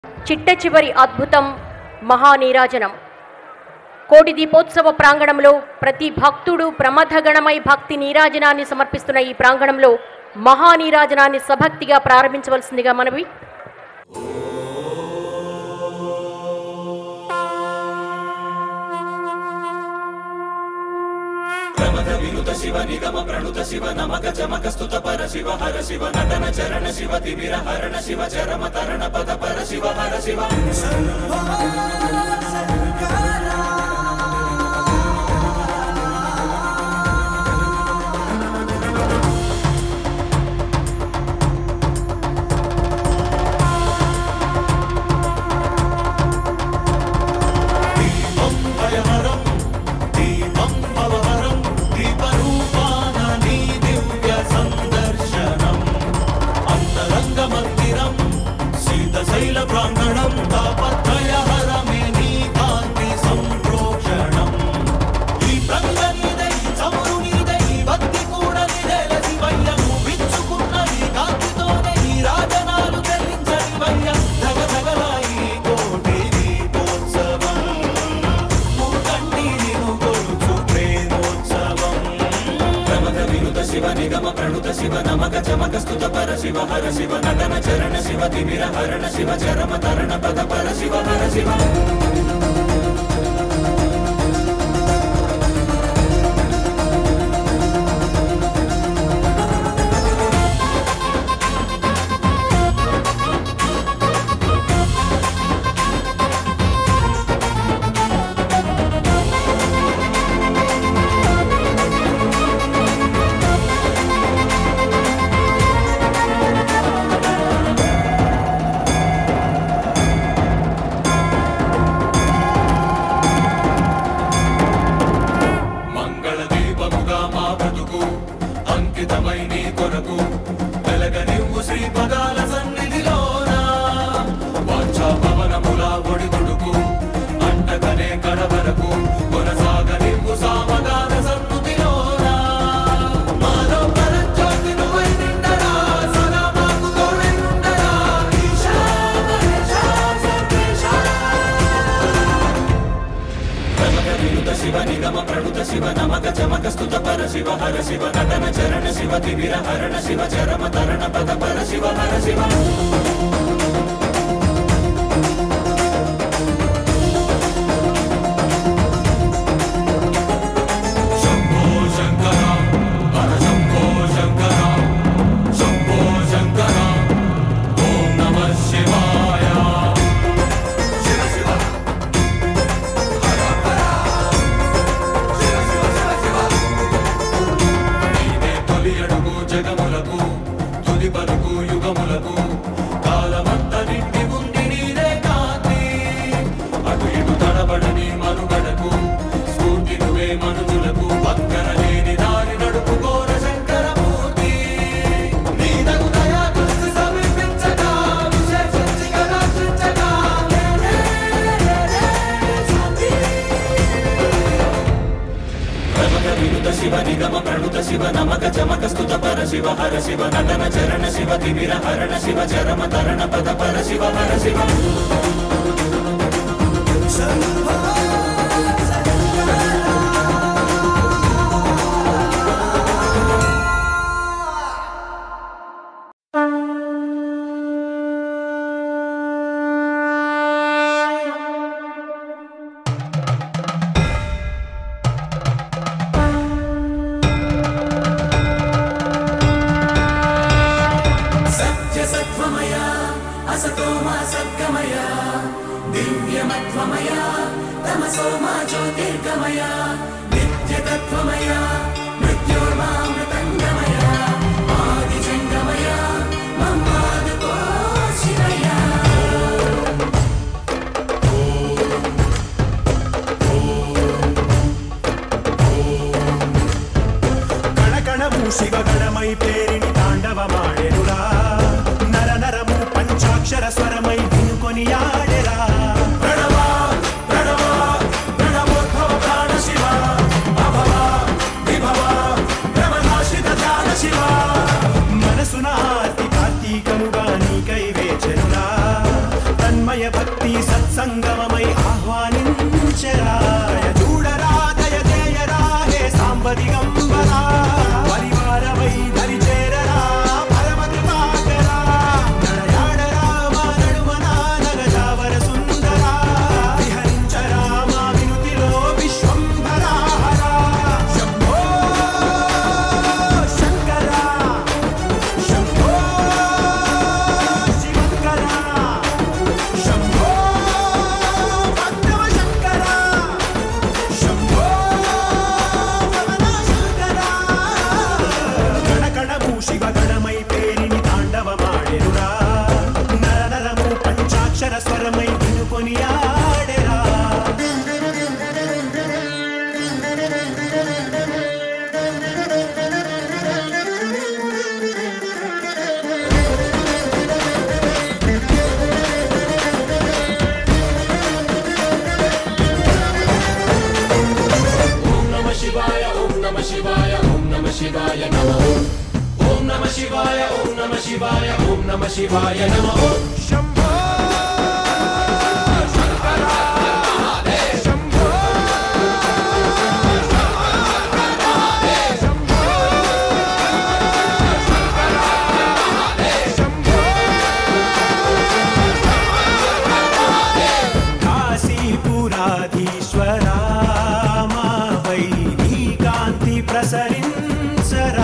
చిట్ట చివరి అద్భుతం మహానీరాజనం కోటి దీపోత్సవ ప్రాంగణంలో ప్రతి భక్తుడు ప్రమథగణమై భక్తి నీరాజనాన్ని సమర్పిస్తున్న ఈ ప్రాంగణంలో మహానీరాజనాన్ని సభక్తిగా ప్రారంభించవలసిందిగా మనవి భయహరం దీపం భవహరం దీపరూపాన నీ దివ్య సందర్శనం అంతరంగ మందిరం శీతశైల ప్రాంగణం తాపత్రయహరమే నీ కాంతి సంప్రోక్షణం ఈ ప్రంగ నీదై చమురు నీదై భక్తి కూడా నిదేల శివయ్య నువ్వు విచ్చుకున్న ఈ కాంతితోనే ఈ రాజనాలు చెల్లించని వయ్య ధగ ధగలాయి కోటి దీపోత్సవం మూకంటి నిను కొలుచు ప్రేమోత్సవం ప్రమథ వినుత శివ నిగమ ప్రణుత శివ నమక చమక స్తుత పర శివ హర శివ నటన చరణ శివ తిమిర హరణ శివ చరమ తరణ పద పర శివ హర శివ మంగళ దీపముగా మా బ్రతుకు అంకితమై నీ కొరకు వెలగ నివ్వు శ్రీ పదాల సన్నిధిలోన వాంఛా పవనముల ఒడిదుడుకు అంటకనే కడవరకు కొనసాగ నివ్వు సామగాన సన్నుతిలోన మాలో పరంజ్యోతి నువ్వై నిండరా సదా మాకు తోడై ఉండరా ఈశా మహేశా సర్వేశా ప్రమథ వినుత శివ నిగమ ప్రణుత శివ నమక చమక స్తుత పర శివ హర శివ నటన చరణ శివ తిమిర హరణ శివ చరమ తరణ పద పర శివ హర శివ శంభో శంకర హర శంభో శంకర శంభో శంకర ఓం నమః శివాయ శివ శివ నీవే తొలి అడుగు జగములకు తుది పలుకు యుగములకు కాలమంత నిండి ఉంది నీదే కాంతి అటు ఇటు తడబడని మనుగడకు స్ఫూర్తి నువ్వే మనుజులకు పక్కన లేని దారి నడుపుకోర శంకరమూర్తి నీదగు దయా దృష్టి సమీపించగా విశేషించి కటాక్షించగా లే, లే, లే, లే, శాంతి. ప్రమథ వినుత శివ నిగమ ప్రణుత శివ నమక చమక స్తుత పర శివ హర శివ నటన చరణ శివ తిమిర హరణ శివ చరమ తరణ పద పర శివ హర శివ సత్యసత్వమయ అసతోమా సద్గమయ దివ్యమత్వమయ తమసోమా జ్యోతిర్గమయ నిత్యతత్వమయ మృత్యోర్మామృతంగమయ ఆదిజంగమయ మమ్మాదుకో శివయ కణకణము శివగణమై పేరిని తాండవమాడెనురా నర నరము పంచాక్షర స్వరమై వినుకొని ఆడెరా ప్రణవ ప్రణవ ప్రణవోద్భవ ప్రాణ శివ అభవ విభవ భ్రమ భయ భక్తి సత్సంగమమై ఆహ్వానించరాయ చూడరా దయ చేయరా హే సాంబదిగంబరా పరివారమై దరి చేరరా పరమ కృపాకరా నడయాడరా మా నడుమన నగజావర సుందరా విహరించరా మా వినుతిలో విశ్వంభరా హరా శంభో శంకరా శంభో శివంకర శంభో భక్తవ శంకర శంభో రమణ శంకర గణగణము శివగణమై పేరిని తాండవమాడెరురా నరనరము పంచాక్షర స్వరమై వినుకొని ఆడెరా ఓం నమ శివాయ ఓం నమ శివాయ ఓం నమ శివాయ నమ ఓం ఓం నమ శివాయ ఓం నమ శివాయ ఓం నమ శివాయ నమ ఓం శంభో కాశీపురాధీశ్వరా మాపై నీ కాంతి ప్రసరించరా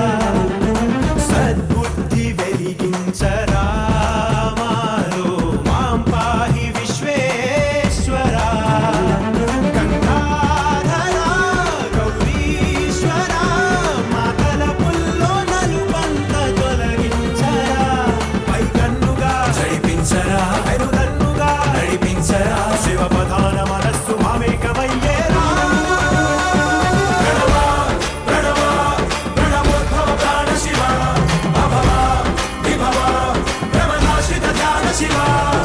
సద్బుద్ధి వెలిగించరా మాలో మాం పాహి విశ్వేశ్వరా గంగాధరా గౌరీశ్వరా మాతల పుల్లో నలుబంత తొలగించరా పై కన్నుగా చడిపించరా వెనుదన్నుగా నడిపించరా శివ ప్రధాన మనస్సు మామేకమయ్యేరా ప్రణవ ప్రణవ ప్రణవోద్భవ ప్రాణ శివ అభవ విభవ భ్రమనాశిత ధ్యాన శివ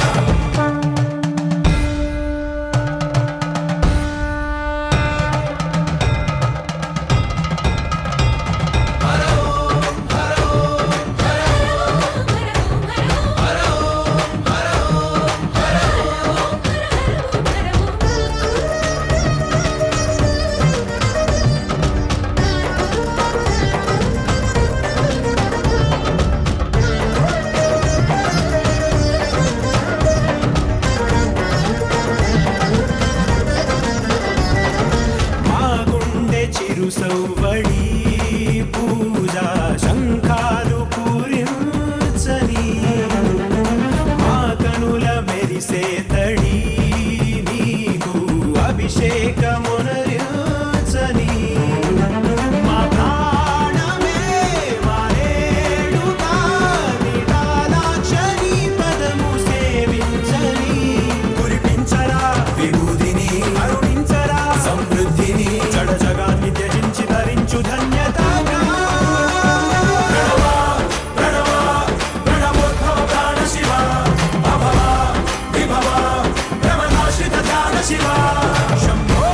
మా గుండె చిరు సౌవడి పూజ శంఖాలు పూరించని మా కనుల మెరిసే తడి నీకు అభిషేకమునరించని మా ప్రాణమే మారేడుగా నిటాలాక్షరి పదము సేవించని కురిపించరా విభూదిని కరుణించరా సమృద్ధిని జడ జగాన్ని త్యజించి ధరించు ధన్యతగా ప్రణవ ప్రణవ ప్రణవోద్భవ ప్రాణ శివ అభవ విభవ భ్రమనాశిత ధ్యాన శివ శంభో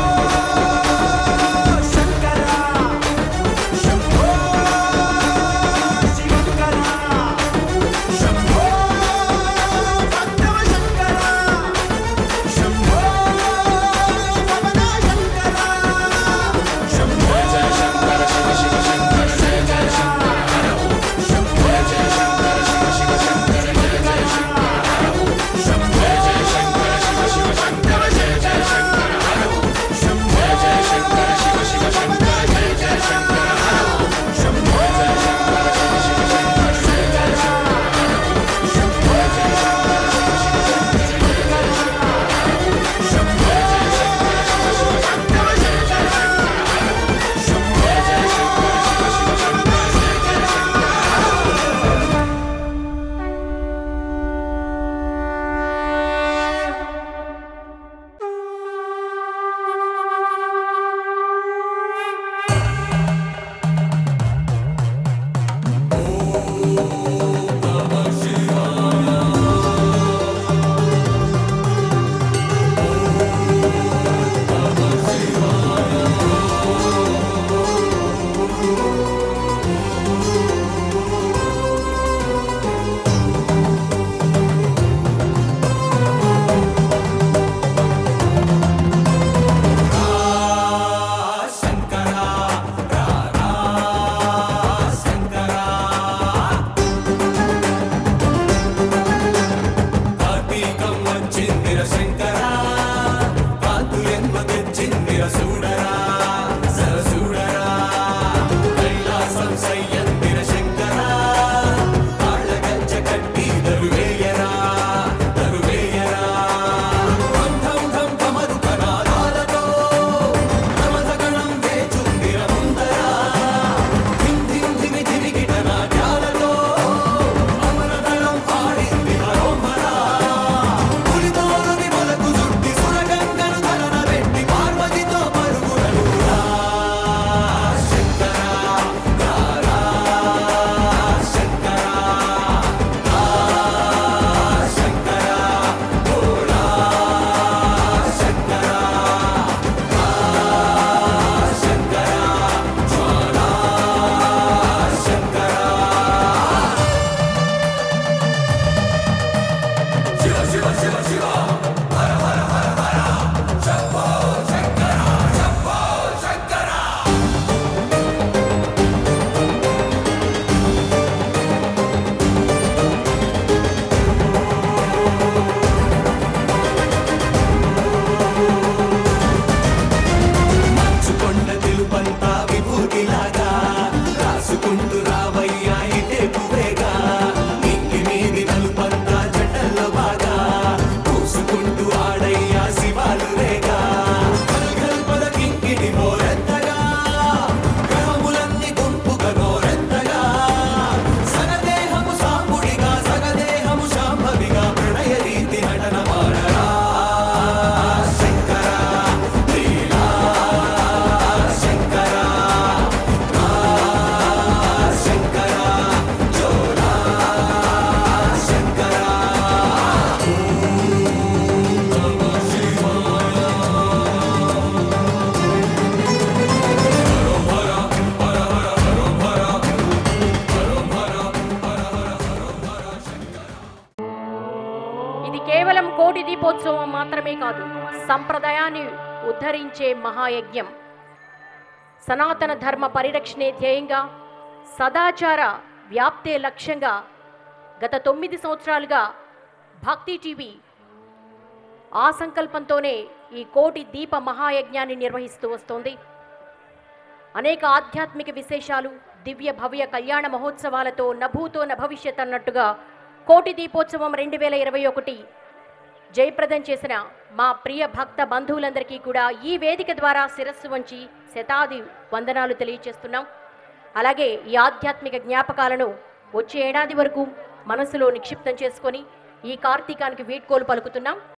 కేవలం కోటి దీపోత్సవం మాత్రమే కాదు సంప్రదాయాన్ని ఉద్ధరించే మహాయజ్ఞం సనాతన ధర్మ పరిరక్షణే ధ్యేయంగా సదాచార వ్యాప్తే లక్ష్యంగా గత తొమ్మిది సంవత్సరాలుగా భక్తి టీవీ ఆ సంకల్పంతోనే ఈ కోటి దీప మహాయజ్ఞాన్ని నిర్వహిస్తూ వస్తోంది అనేక ఆధ్యాత్మిక విశేషాలు దివ్య భవ్య కళ్యాణ మహోత్సవాలతో నభూతో న భవిష్యత్ అన్నట్టుగా కోటి దీపోత్సవం రెండు వేల ఇరవై ఒకటి జయప్రదం చేసిన మా ప్రియ భక్త బంధువులందరికీ కూడా ఈ వేదిక ద్వారా శిరస్సు వంచి శతాది వందనాలు తెలియచేస్తున్నాం అలాగే ఈ ఆధ్యాత్మిక జ్ఞాపకాలను వచ్చే ఏడాది వరకు మనసులో నిక్షిప్తం చేసుకొని ఈ కార్తీకానికి వీడ్కోలు పలుకుతున్నాం